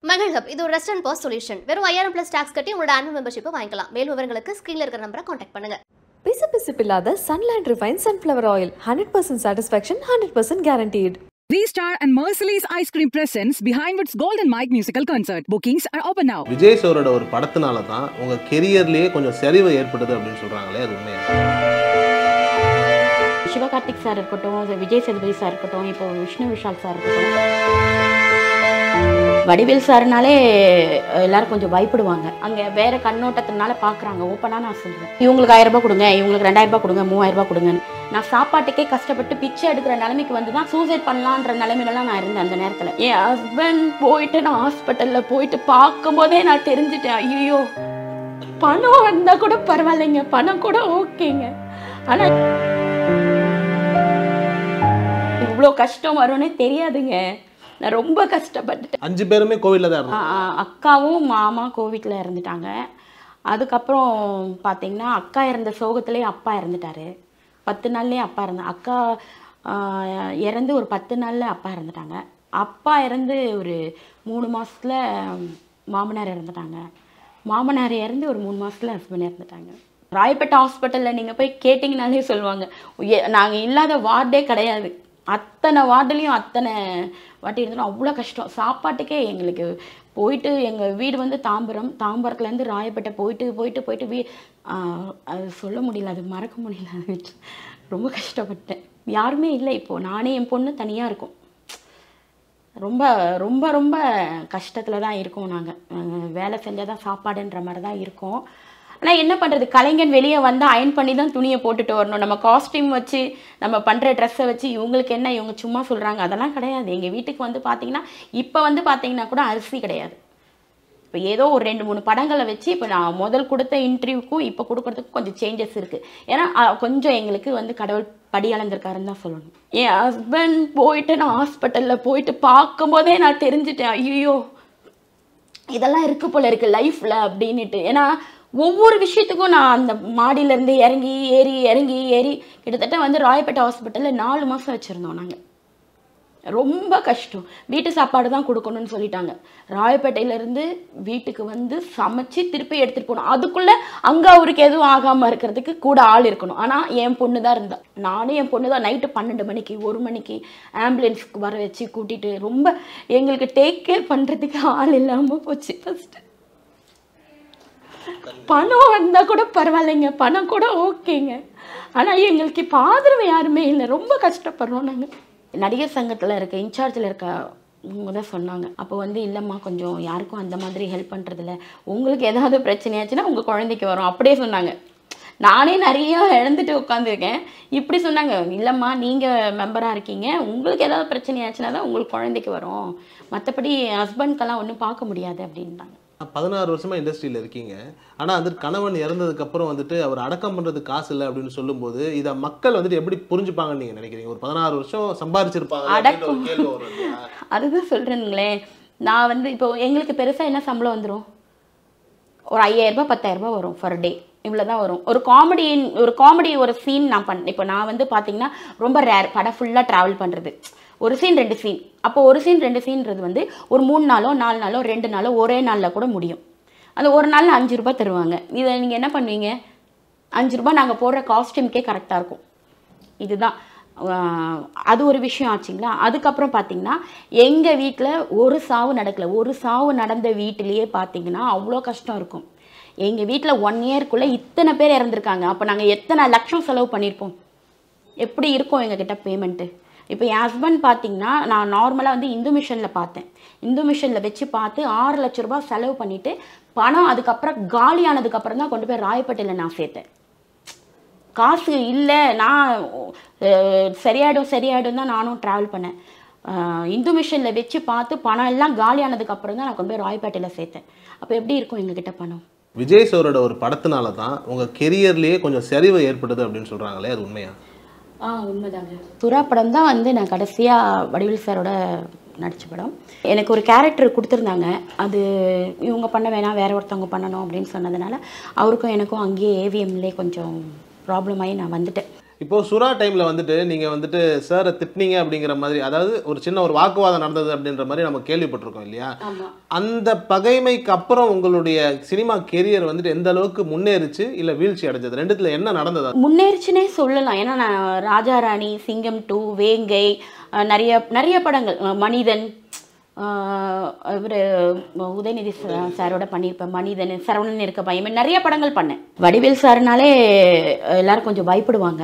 மகள் ஹப் இது ஒரு ரெஸ்டாரண்ட் பாஸ் சொல்யூஷன் வெறும் ஐயாயிரம் பிளஸ் டாக்ஸ் கட்டி உங்களோட ஆனுவல் மெம்பர்ஷிப்பை வாங்கிக்கலாம் மேலும் விவரங்களுக்கு ஸ்க்ரீன்ல இருக்கிற நம்பரை காண்டாக்ட் பண்ணுங்க பிசுபிசுப்பில்லாத Sunland refine sunflower oil hundred percent satisfaction hundred percent guaranteed V-Star and Merciless Ice Cream presents Behind Woods Golden Mike musical concert. Bookings are open now. Vijay சாரோட ஒரு படத்தினால தான் உங்க கெரியர்லயே கொஞ்சம் சரிவு ஏற்படுது அப்படின்னு சொல்றாங்களே அது உண்மையா சிவகார்த்திக் சார் இருக்கட்டும் இது விஜய் சேதுபதி சார் இருக்கட்டும் இப்போ விஷ்ணு விஷால் சார் இருக்கட்டும் வடிவேல் சார்னாலே அஹ், எல்லாரும் கொஞ்சம் பயப்படுவாங்க அங்கே வேற கண்ணோட்டத்தினால பார்க்குறாங்க ஓப்பனாக நான் சொல்கிறேன் இவங்களுக்கு ஆயிரம் ரூபாய் கொடுங்க இவங்களுக்கு ரெண்டாயிரம் ரூபாய் கொடுங்க மூவாயிரம் ரூபாய் கொடுங்கன்னு நான் சாப்பாட்டுக்கே கஷ்டப்பட்டு பிச்சை எடுக்கிற நிலைமைக்கு வந்து தான் சூசைட் பண்ணலான்ற நிலைமையிலலாம் நான் இருந்தேன் அந்த நேரத்தில் என் ஹஸ்பண்ட் போயிட்டு நான் ஹாஸ்பிட்டலில் போயிட்டு பார்க்கும்போதே நான் தெரிஞ்சுட்டேன் ஐயோ பணம் வந்தால் கூட பரவாயில்லைங்க பணம் கூட ஓகேங்க ஆனால் இவ்வளோ கஷ்டம் வரும்னே தெரியாதுங்க நான் ரொம்ப கஷ்டப்பட்டுட்டேன் அஞ்சு பேருமே கோவில்ல தான் இருந்தாங்க ஆ, ஆ, அக்காவும் மாமா கோவிட்டில் இறந்துட்டாங்க அதுக்கப்புறம் பார்த்தீங்கன்னா அக்கா இறந்த சோகத்திலே அப்பா இறந்துட்டாரு பத்து நாள்லேயே அப்பா இறந்த அக்கா ஆ, இறந்து ஒரு பத்து நாளில் அப்பா இறந்துட்டாங்க அப்பா இறந்து ஒரு மூணு மாசத்துல மாமனார் இறந்துட்டாங்க மாமனார் இறந்து ஒரு மூணு மாசத்துல ஹஸ்பண்ட் இறந்துட்டாங்க ராயப்பேட்டை ஹாஸ்பிட்டலில் நீங்கள் போய் கேட்டிங்கனாலே சொல்லுவாங்க நாங்கள் இல்லாத வார்டே கிடையாது அத்தனை வார்டுலேயும் அத்தனை வாட்டி இருந்தோம் அவ்வளோ கஷ்டம் சாப்பாட்டுக்கே எங்களுக்கு போயிட்டு எங்கள் வீடு வந்து தாம்பரம் தாம்பரத்துலேருந்து ராயப்பேட்டை போயிட்டு போயிட்டு போயிட்டு வீ ஆஹ் அது சொல்ல முடியல அது மறக்க முடியல அது வீட்டுல. ரொம்ப கஷ்டப்பட்டேன் யாருமே இல்லை இப்போது நானே என் பொண்ணு தனியாக இருக்கும் ரொம்ப ரொம்ப ரொம்ப கஷ்டத்தில் தான் இருக்கோம் நாங்கள் வேலை செஞ்சால் தான் சாப்பாடுன்ற மாதிரி தான் இருக்கோம் ஆனால் என்ன பண்ணுறது கலைஞன் வெளியே வந்து அயன் பண்ணி தான் துணியை போட்டுட்டு வரணும் நம்ம காஸ்டியூம் வச்சு நம்ம பண்ணுற ட்ரெஸ்ஸை வச்சு இவங்களுக்கு என்ன இவங்க சும்மா சொல்கிறாங்க அதெல்லாம் கிடையாது எங்கள் வீட்டுக்கு வந்து பார்த்தீங்கன்னா இப்போ வந்து பார்த்தீங்கன்னா கூட அரிசி கிடையாது இப்போ ஏதோ ஒரு ரெண்டு மூணு படங்களை வச்சு இப்போ நான் முதல் கொடுத்த இன்டர்வியூக்கும் இப்போ கொடுக்கறதுக்கும் கொஞ்சம் சேஞ்சஸ் இருக்குது ஏன்னா அஹ், கொஞ்சம் எங்களுக்கு வந்து கடவுள் படி அளந்திருக்காருன்னு தான் சொல்லணும் என் ஹஸ்பண்ட் போயிட்டு நான் ஹாஸ்பிட்டலில் போயிட்டு பார்க்கும்போதே நான் தெரிஞ்சுட்டேன் ஐயோ இதெல்லாம் இருக்கு போல இருக்கு லைஃப்ல அப்படின்னுட்டு ஏன்னா ஒவ்வொரு விஷயத்துக்கும் நான் அந்த மாடியில இருந்து இறங்கி ஏறி இறங்கி ஏறி கிட்டத்தட்ட வந்து ராயப்பேட்டை ஹாஸ்பிட்டலில் நாலு மாதம் வச்சுருந்தோம் நாங்கள் ரொம்ப கஷ்டம் வீட்டு சாப்பாடு தான் கொடுக்கணும்னு சொல்லிட்டாங்க ராயப்பேட்டையிலேருந்து வீட்டுக்கு வந்து சமைச்சு திருப்பி எடுத்துகிட்டு போகணும் அதுக்குள்ளே அங்கே அவருக்கு எதுவும் ஆகாமல் இருக்கிறதுக்கு கூட ஆள் இருக்கணும் ஆனால் என் பொண்ணு தான் இருந்தா நானும் என் பொண்ணு தான் நைட்டு பன்னெண்டு மணிக்கு ஒரு மணிக்கு ஆம்புலன்ஸ்க்கு வர வச்சு கூட்டிகிட்டு ரொம்ப எங்களுக்கு டேக் கேர் பண்ணுறதுக்கு ஆள் இல்லாமல் போச்சு ஃபஸ்ட்டு பணம் வந்தால் கூட பரவாயில்லைங்க பணம் கூட ஓகேங்க ஆனால் எங்களுக்கு இப்போ ஆதரவு யாருமே இல்லை ரொம்ப கஷ்டப்படுறோம் நாங்கள் நடிகர் சங்கத்தில் இருக்க இன்சார்ஜில் இருக்க அவங்க தான் சொன்னாங்க அப்போ வந்து இல்லைம்மா கொஞ்சம் யாருக்கும் அந்த மாதிரி ஹெல்ப் பண்ணுறதில்ல உங்களுக்கு ஏதாவது பிரச்சனையாச்சுன்னா உங்கள் குழந்தைக்கு வரும் அப்படியே சொன்னாங்க நானே நிறைய இழந்துட்டு உட்காந்துருக்கேன் இப்படி சொன்னாங்க இல்லைம்மா நீங்கள் மெம்பராக இருக்கீங்க உங்களுக்கு ஏதாவது பிரச்சனையாச்சுன்னா தான் உங்களுக்கு குழந்தைக்கு வரும் மற்றபடி ஹஸ்பண்ட்க்கெல்லாம் ஒன்றும் பார்க்க முடியாது அப்படின்ட்டாங்க பதினாறு வருஷமா இண்டஸ்ட்ரியில இருக்கீங்க ஆனா வந்து கணவன் இறந்ததுக்கு அப்புறம் வந்துட்டு அவர் அடக்கம் பண்றதுக்கு காசு இல்லை அப்படின்னு சொல்லும்போது இத மக்கள் வந்துட்டு எப்படி புரிஞ்சுப்பாங்கன்னு நீங்க நினைக்கிறீங்க ஒரு பதினாறு வருஷம் சம்பாரிச்சிருப்பாங்க அப்படின்ற ஒரு கேள்வி வரும் இல்லையா? அதுதான் சொல்கிறேனுங்களே நான் வந்து இப்போ எங்களுக்கு பெருசாக என்ன சம்பளம் வந்துடும் ஒரு ஐயாயிரரூபா பத்தாயிரரூபா வரும் ஃபர் டே இவ்வளோ தான் வரும் ஒரு காமெடி ஒரு காமெடி ஒரு சீன் நான் பண்ண இப்போ நான் வந்து பார்த்தீங்கன்னா ரொம்ப ரேர் படம் ஃபுல்லாக ட்ராவல் பண்ணுறது ஒரு சீன் ரெண்டு சீன் அப்போ ஒரு சீன் ரெண்டு சீன்றது வந்து ஒரு மூணு நாளோ நாலு நாளோ ரெண்டு நாளோ ஒரே நாளில் கூட முடியும் அந்த ஒரு நாளில் அஞ்சு ரூபாய் தருவாங்க இதை நீங்கள் என்ன பண்ணுவீங்க அஞ்சு ரூபாய் நாங்கள் போடுற காஸ்டியூம்க்கே கரெக்டாக இருக்கும் இதுதான் ஆஹ், அது ஒரு விஷயம் ஆச்சுங்களா அதுக்கப்புறம் பார்த்தீங்கன்னா எங்கள் வீட்டில் ஒரு சாவு நடக்கல ஒரு சாவு நடந்த வீட்டிலேயே பார்த்தீங்கன்னா அவ்வளோ கஷ்டம் இருக்கும் எங்கள் வீட்டில் ஒன் இயர்க்குள்ளே இத்தனை பேர் இறந்துருக்காங்க அப்போ நாங்கள் எத்தனை லட்சம் செலவு பண்ணியிருப்போம் எப்படி இருக்கும் எங்ககிட்ட பேமெண்ட்டு இப்போ என் ஹஸ்பண்ட் பார்த்தீங்கன்னா நான் நார்மலாக வந்து இந்து மிஷனில் பார்த்தேன் இந்து மிஷனில் வச்சு பார்த்து ஆறு லட்ச ரூபாய் செலவு பண்ணிவிட்டு பணம் அதுக்கப்புறம் காலியானதுக்கப்புறம் தான் கொண்டு போய் ராயப்பேட்டையில் நான் சேர்த்தேன் காசு இல்லை நான் அஹ், சரியாயிடும் சரியாயிடும் தான் நானும் ட்ராவல் பண்ணேன் அஹ், இந்து மிஷனில் வச்சு பார்த்து பணம் எல்லாம் காலியானதுக்கு அப்புறம் தான் நான் கொண்டு போய் ராயப்பேட்டையில் சேர்த்தேன் அப்போ எப்படி இருக்கும் எங்ககிட்ட பணம் விஜய் சாரோட ஒரு படத்தினால தான் உங்க கெரியர்லயே கொஞ்சம் சரிவு ஏற்படுது அப்படின்னு சொல்றாங்களே அது உண்மையா ஆ உண்மைதாங்க சுறா படம் தான் வந்து நான் கடைசியாக வடிவேல் சாரோட நடித்த படம் எனக்கு ஒரு கேரக்டர் கொடுத்துருந்தாங்க அது இவங்க பண்ண வேணாம் வேற ஒருத்தவங்க பண்ணணும் அப்படின்னு சொன்னதுனால அவருக்கும் எனக்கும் அங்கேயே ஏவிஎம்லேயே கொஞ்சம் ப்ராப்ளம் ஆகி நான் வந்துட்டேன் இப்போ சுறா டைம்ல வந்துட்டு நீங்க வந்துட்டு சாரை திட்டினீங்க அப்படிங்கிற மாதிரி அதாவது ஒரு சின்ன ஒரு வாக்குவாதம் நடந்தது அப்படின்ற மாதிரி நம்ம கேள்விப்பட்டிருக்கோம் இல்லையா ஆமா அந்த பகைமைக்கு அப்புறம் உங்களுடைய சினிமா கெரியர் வந்துட்டு எந்த அளவுக்கு முன்னேறிச்சு இல்ல வீழ்ச்சி அடைஞ்சது ரெண்டுத்துல என்ன நடந்தது முன்னேறிச்சுனே சொல்லலாம் ஏன்னா நான் ராஜா ராணி சிங்கம் டூ வேங்கை அஹ் நிறைய நிறைய படங்கள் அஹ் மனிதன் இவர் உதயநிதி சா- சாரோட பண்ணியிருப்பேன் மனிதன் சரவணன் இருக்க பையன் மாதிரி நிறைய படங்கள் பண்ணேன் வடிவேல் சாருனாலே அஹ் எல்லாரும் கொஞ்சம் பயப்படுவாங்க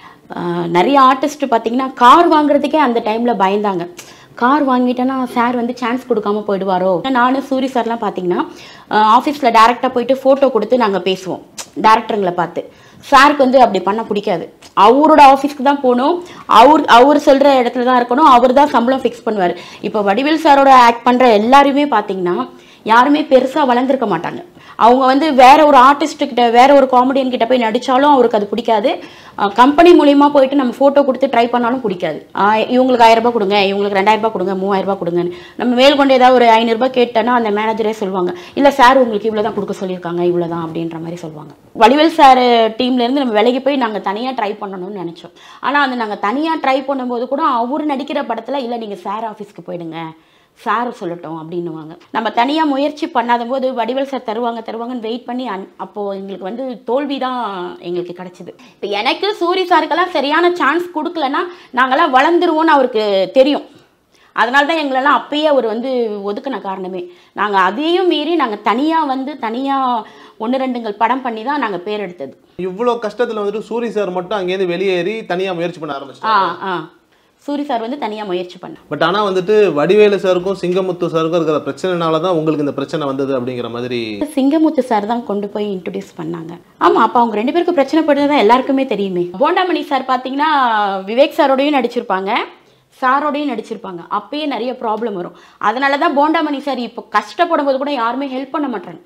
அஹ் நிறைய ஆர்டிஸ்ட் பார்த்தீங்கன்னா கார் வாங்குறதுக்கே அந்த டைமில் பயந்தாங்க கார் வாங்கிட்டேன்னா சார் வந்து சான்ஸ் கொடுக்காம போயிடுவாரோ நானும் சூரி சார்லாம் பார்த்தீங்கன்னா ஆஃபீஸில் டேரெக்டாக போயிட்டு ஃபோட்டோ கொடுத்து நாங்கள் பேசுவோம் டேரக்டருங்களை பார்த்து சாருக்கு வந்து அப்படி பண்ண பிடிக்காது அவரோட ஆஃபீஸ்க்கு தான் போகணும் அவர் அவர் சொல்கிற இடத்துல தான் இருக்கணும் அவர் தான் சம்பளம் ஃபிக்ஸ் பண்ணுவார் இப்போ வடிவேல் சாரோட ஆக்ட் பண்ணுற எல்லாருமே பார்த்தீங்கன்னா யாருமே பெருசாக வளர்ந்துருக்க மாட்டாங்க அவங்க வந்து வேற ஒரு ஆர்டிஸ்ட் கிட்ட வேற ஒரு காமெடியன் கிட்ட போய் நடிச்சாலும் அவருக்கு அது பிடிக்காது கம்பெனி மூலியமா போயிட்டு நம்ம போட்டோ கொடுத்து ட்ரை பண்ணாலும் பிடிக்காது ஆஹ் இவங்களுக்கு ஆயிரம் ரூபாய் கொடுங்க இவங்களுக்கு ரெண்டாயிரம் ரூபாய் கொடுங்க மூவாயிரம் ரூபாய் கொடுங்கன்னு நம்ம மேல் கொண்டு ஏதாவது ஒரு ஐநூறு ரூபாய் கேட்டோன்னா அந்த மேனேஜரே சொல்லுவாங்க இல்ல சார் உங்களுக்கு இவ்வளவுதான் கொடுக்க சொல்லியிருக்காங்க இவ்வளவுதான் அப்படின்ற மாதிரி சொல்லுவாங்க வடிவேல் சார் டீம்ல இருந்து நம்ம விலகி போய் நாங்க தனியா ட்ரை பண்ணணும்னு நினைச்சோம் ஆனா அந்த நாங்க தனியா ட்ரை பண்ணும்போது கூட அவர் நடிக்கிற படத்துல இல்ல நீங்க சார் ஆஃபீஸ்க்கு போயிடுங்க சார் சொல்லட்டும் அப்படின்னுவாங்க நம்ம தனியாக முயற்சி பண்ணாத போது வடிவேல் சார் தருவாங்க தருவாங்கன்னு வெயிட் பண்ணி அன் அப்போது எங்களுக்கு வந்து தோல்வி தான் எங்களுக்கு கிடச்சிது இப்போ எனக்கு சூரி சாருக்கெல்லாம் சரியான சான்ஸ் கொடுக்கலன்னா நாங்கெல்லாம் வளர்ந்துருவோம்னு அவருக்கு தெரியும் அதனால தான் எங்களெல்லாம் அப்பயே அவர் வந்து ஒதுக்கின காரணமே நாங்கள் அதையும் மீறி நாங்கள் தனியாக வந்து தனியாக ஒன்று ரெண்டுங்கள் படம் பண்ணி தான் நாங்கள் பேர் எடுத்தது இவ்வளோ கஷ்டத்துல வந்துட்டு சூரி சார் மட்டும் அங்கேருந்து வெளியேறி தனியா முயற்சி பண்ண ஆ ஆரம்பிச்சிட்டாங்க ஆ சூரி சார் வந்து தனியாக முயற்சி பண்ண பட் ஆனா வந்துட்டு வடிவேலு சாருக்கும் சிங்கமுத்து சாருக்கும் இருக்கிற பிரச்சனைனால தான் உங்களுக்கு இந்த பிரச்சனை வந்தது அப்படிங்கிற மாதிரி சிங்கமுத்து சார் தான் கொண்டு போய் இன்ட்ரடியூஸ் பண்ணாங்க ஆமா அப்ப அவங்க ரெண்டு பேருக்கு பிரச்சனை படுறது எல்லாருக்குமே தெரியுமே போண்டாமணி சார் பாத்தீங்கன்னா விவேக் சாரோடையும் நடிச்சிருப்பாங்க சாரோடையும் நடிச்சிருப்பாங்க அப்பயே நிறைய ப்ராப்ளம் வரும் அதனால தான் போண்டாமணி சார் இப்போ கஷ்டப்படும் போது கூட யாருமே ஹெல்ப் பண்ண மாட்டாங்க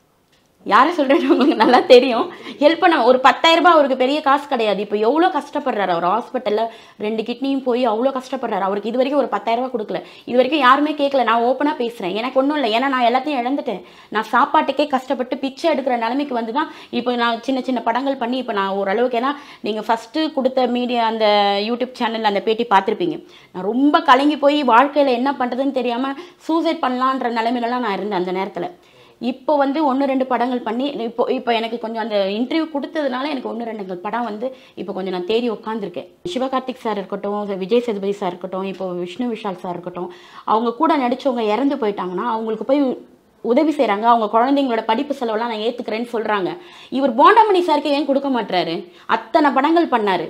யாரை சொல்கிறேன்னு உங்களுக்கு நல்லா தெரியும் ஹெல்ப் பண்ண ஒரு 10000 ரூபாய் அவருக்கு பெரிய காசு கிடையாது இப்போ எவ்வளோ கஷ்டப்படுறாரு அவர் ஹாஸ்பிட்டலில் ரெண்டு கிட்னியும் போய் அவ்வளோ கஷ்டப்படுறாரு அவருக்கு இது வரைக்கும் ஒரு 10000 ரூபாய் கொடுக்கல இது வரைக்கும் யாருமே கேட்கல நான் ஓப்பனாக பேசுகிறேன் எனக்கு ஒன்றும் இல்லை ஏன்னா நான் எல்லாத்தையும் இழந்துட்டேன் நான் சாப்பாட்டுக்கே கஷ்டப்பட்டு பிச்சை எடுக்கிற நிலைமைக்கு வந்து தான் இப்போ நான் சின்ன சின்ன படங்கள் பண்ணி இப்போ நான் ஓரளவுக்கு ஏன்னா நீங்கள் ஃபஸ்ட்டு கொடுத்த மீடியா அந்த யூடியூப் சேனல் அந்த பேட்டி பார்த்துருப்பீங்க நான் ரொம்ப கலங்கி போய் வாழ்க்கையில் என்ன பண்ணுறதுன்னு தெரியாமல் சூசைட் பண்ணலான்ற நிலைமையிலலாம் நான் இருந்தேன் அந்த நேரத்தில் இப்போ வந்து ஒன்று ரெண்டு படங்கள் பண்ணி இப்போ இப்போ எனக்கு கொஞ்சம் அந்த இன்டர்வியூ கொடுத்ததுனால எனக்கு ஒன்று ரெண்டு படம் வந்து இப்போ கொஞ்சம் நான் தேடி உட்காந்துருக்கேன் சிவகார்த்திக் சார் இருக்கட்டும் விஜய் சேதுபதி சார் இருக்கட்டும் இப்போ விஷ்ணு விஷால் சார் இருக்கட்டும் அவங்க கூட நடிச்சவங்க இறந்து போயிட்டாங்கன்னா அவங்களுக்கு போய் உதவி செய்கிறாங்க அவங்க குழந்தைங்களோட படிப்பு செலவெல்லாம் நான் ஏற்றுக்கிறேன்னு சொல்கிறாங்க இவர் போண்டாமணி சாருக்கு ஏன் கொடுக்க மாட்டாரு அத்தனை படங்கள் பண்ணாரு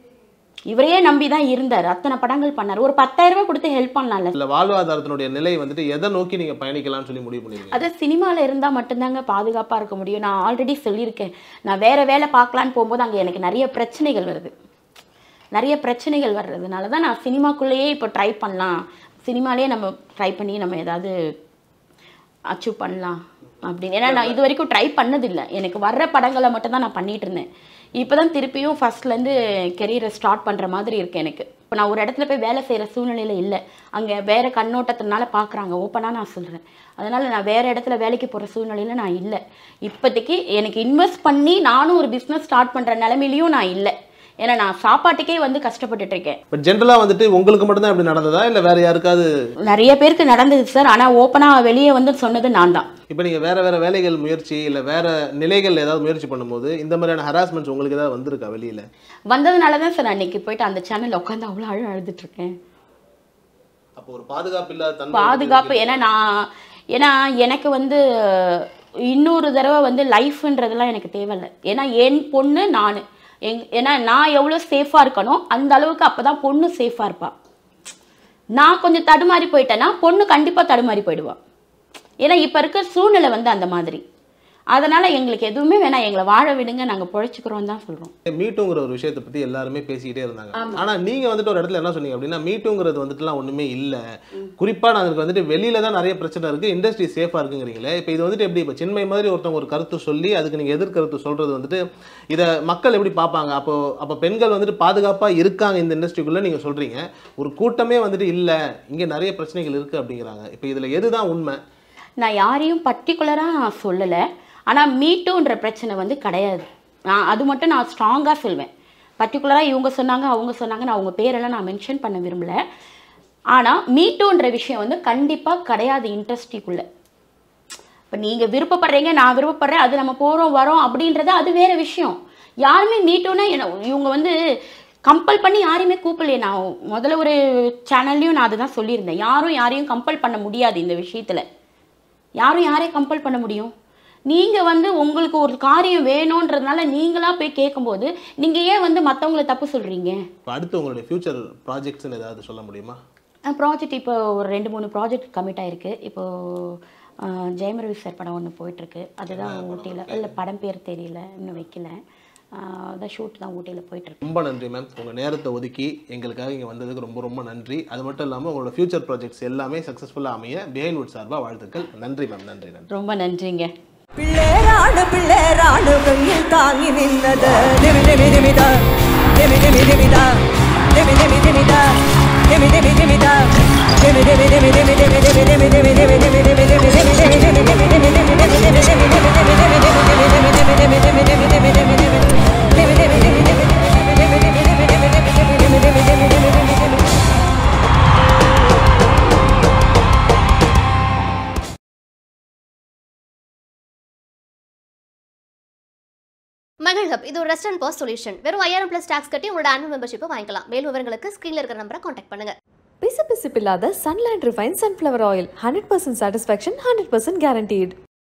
இவரையே நம்பி தான் இருந்தார் அத்தனை படங்கள் பண்ணார் ஒரு 10000 ரூபாய் கொடுத்து ஹெல்ப் பண்ணலாம்ல இல்ல வாழ்வாதாரத்தினுடைய நிலை வந்துட்டு எதை நோக்கி நீங்க பயணிக்கலாம்னு சொல்லி முடிவு பண்ணிருக்கீங்க அது சினிமாவில் இருந்தால் மட்டும்தாங்க பாதுகாப்பாக இருக்க முடியும் நான் ஆல்ரெடி சொல்லியிருக்கேன் நான் வேற வேலை பார்க்கலான்னு போகும்போது அங்கே எனக்கு நிறைய பிரச்சனைகள் வருது நிறைய பிரச்சனைகள் வர்றதுனால தான் நான் சினிமாக்குள்ளேயே இப்போ ட்ரை பண்ணலாம் சினிமாலேயே நம்ம ட்ரை பண்ணி நம்ம ஏதாவது அச்சீவ் பண்ணலாம் அப்படின்னு ஏன்னா நான் இது வரைக்கும் ட்ரை பண்ணதில்லை எனக்கு வர்ற படங்களை மட்டும் தான் நான் பண்ணிட்டு இருந்தேன் இப்போ தான் திருப்பியும் ஃபர்ஸ்ட்லேருந்து கெரியரை ஸ்டார்ட் பண்ணுற மாதிரி இருக்கு எனக்கு இப்போ நான் ஒரு இடத்துல போய் வேலை செய்கிற சூழ்நிலையில் இல்லை அங்கே வேறு கண்ணோட்டத்தினால பார்க்குறாங்க ஓப்பனாக நான் சொல்கிறேன் அதனால் நான் வேறு இடத்துல வேலைக்கு போகிற சூழ்நிலையில் நான் இல்லை இப்போதைக்கு எனக்கு இன்வெஸ்ட் பண்ணி நானும் ஒரு பிஸ்னஸ் ஸ்டார்ட் பண்ணுற நிலமையிலையும் நான் இல்லை ஏன்னா நான் சாப்பாட்டுக்கே வந்து கஷ்டப்பட்டுட்டு இருக்கேன் பட் ஜென்ரலா வந்துட்டு உங்களுக்கு மட்டும்தான் இப்படி நடந்ததா இல்ல வேற யாருக்காவது நிறைய பேருக்கு நடந்தது சார் ஆனால் ஓப்பனாக வெளியே வந்து சொன்னது நான் தான் இப்போ நீங்க வேற வேற வேலைகள் முயற்சி இல்ல வேற நிலைகள் ஏதாவது முயற்சி பண்ணும்போது இந்த மாதிரியான ஹராஸ்மெண்ட்ஸ் உங்களுக்கு ஏதாவது வந்திருக்கா வெளியில வந்ததுனால தான் சார் நான் இன்னைக்கு போயிட்டு அந்த சேனலில் உட்காந்து அவ்வளோ அழ அழுதுட்டு இருக்கேன் அப்போ ஒரு பாதுகாப்பு இல்லாத தன்மை பாதுகாப்பு ஏன்னா நான் ஏன்னா எனக்கு வந்து இன்னொரு தடவை வந்து லைஃப்ன்றதெல்லாம் எனக்கு தேவையில்லை ஏன்னா என் பொண்ணு நான் எங் ஏன்னா நான் எவ்வளோ சேஃபாக இருக்கணும் அந்த அளவுக்கு அப்போ தான் பொண்ணு சேஃபாக இருப்பா நான் கொஞ்சம் தடுமாறி போயிட்டேன்னா பொண்ணு கண்டிப்பாக தடுமாறி போயிடுவா ஏன்னா இப்போ இருக்க சூழ்நிலை வந்து அந்த மாதிரி அதனால் எங்களுக்கு எதுவுமே வேணாம் எங்களை வாழ விடுங்க நாங்கள் பொழைச்சிக்கிறோம் தான் சொல்கிறோம் மீட்டுங்கிற ஒரு விஷயத்தை பத்தி எல்லாருமே பேசிக்கிட்டே இருந்தாங்க ஆனா நீங்க வந்துட்டு ஒரு இடத்துல என்ன சொன்னீங்க அப்படின்னா மீட்டுங்கிறது வந்துட்டுலாம் ஒண்ணுமே இல்ல குறிப்பா நாங்களுக்கு வந்துட்டு வெளியில தான் நிறைய பிரச்சனை இருக்கு இண்டஸ்ட்ரி சேஃபா இருக்குங்கிறீங்களே இப்போ இது வந்துட்டு எப்படி இப்போ சின்மை மாதிரி ஒருத்தவங்க ஒரு கருத்து சொல்லி அதுக்கு நீங்க எதிர்கருத்து சொல்றது வந்துட்டு இதை மக்கள் எப்படி பார்ப்பாங்க அப்போ அப்போ பெண்கள் வந்துட்டு பாதுகாப்பா இருக்காங்க இந்த இண்டஸ்ட்ரிக்குள்ள நீங்க சொல்றீங்க ஒரு கூட்டமே வந்துட்டு இல்ல இங்க நிறைய பிரச்சனைகள் இருக்கு அப்படிங்கிறாங்க இப்போ இதுல எதுதான் உண்மை நான் யாரையும் பர்டிகுலராக நான் சொல்லலை ஆனால் மீட்டுன்ற பிரச்சனை வந்து கிடையாது நான் அது மட்டும் நான் ஸ்ட்ராங்காக சொல்வேன் பர்டிகுலராக இவங்க சொன்னாங்க அவங்க சொன்னாங்க நான் அவங்க பேரெல்லாம் நான் மென்ஷன் பண்ண விரும்பல ஆனால் மீட்டோன்ற விஷயம் வந்து கண்டிப்பாக கிடையாது இண்டஸ்ட்ரிக்குள்ளே இப்போ நீங்கள் விருப்பப்படுறீங்க நான் விருப்பப்படுறேன் அது நம்ம போகிறோம் வரோம் அப்படின்றது அது வேற விஷயம் யாருமே மீட்டோன்னா என்ன இவங்க வந்து கம்பல் பண்ணி யாரையுமே கூப்பிடலையே நான் முதல்ல ஒரு சேனல்லையும் நான் அதுதான் சொல்லியிருந்தேன் யாரும் யாரையும் கம்பல் பண்ண முடியாது இந்த விஷயத்தில் யாரும் யாரையும் கம்பல் பண்ண முடியும் நீங்கள் வந்து உங்களுக்கு ஒரு காரியம் வேணுன்றதுனால நீங்களா போய் கேட்கும்போது நீங்கள் ஏன் வந்து மற்றவங்கள தப்பு சொல்கிறீங்க இப்போ அடுத்து உங்களுடைய ஃபியூச்சர் ப்ராஜெக்ட்ஸ்னு ஏதாவது சொல்ல முடியுமா ப்ராஜெக்ட் இப்போ ஒரு ரெண்டு மூணு ப்ராஜெக்ட் கமிட் ஆயிருக்கு இப்போ அஹ், ஜெயம் ரவி சார் படம் ஒன்று போயிட்டுருக்கு அதுதான் ஊட்டியில் இல்லை படம் பேர் தெரியல இன்னும் வைக்கல அஹ், அதான் ஷூட் தான் ஊட்டியில் போயிட்டுருக்கு ரொம்ப நன்றி மேம் உங்கள் நேரத்தை ஒதுக்கி எங்களுக்காக இங்கே வந்ததுக்கு ரொம்ப ரொம்ப நன்றி அது மட்டும் இல்லாமல் உங்களோட ஃபியூச்சர் ப்ராஜெக்ட்ஸ் எல்லாமே சக்ஸஸ்ஃபுல்லாக அமைய பிஹைண்ட் வுட் சார்பாக வாழ்த்துக்கள் நன்றி மேம் நன்றி நன்றி ரொம்ப நன்றிங்க பிள்ளேராடு பிள்ளேராடு கையில் தாங்கி நின்னது நிமி நிமி நிமிதா நிமி நிமி நிமிதா நிமி நிமி நிமிதா நிமி நிமி நிமிதா நிமி நிமி நிமி நிமி நிமி நிமி நிமி நிமி நிமி நிமி நிமி நிமி நிமி நிமி மகள் ஹப் இது ஒரு ரெஸ்டாரண்ட் பாஸ் சொல்யூஷன் வெறும் ஐயாயிரம் பிளஸ் டாக்ஸ் கட்டி உங்களோட ஆனுவல் மெம்பர்ஷிப்பை வாங்கிக்கலாம் மேலும் விவரங்களுக்கு ஸ்க்ரீனில் இருக்கிற நம்பரை காண்டாக்ட் பண்ணுங்க பிசுபிசுப்பில்லாத Sunlight refine sunflower oil hundred percent satisfaction hundred percent guaranteed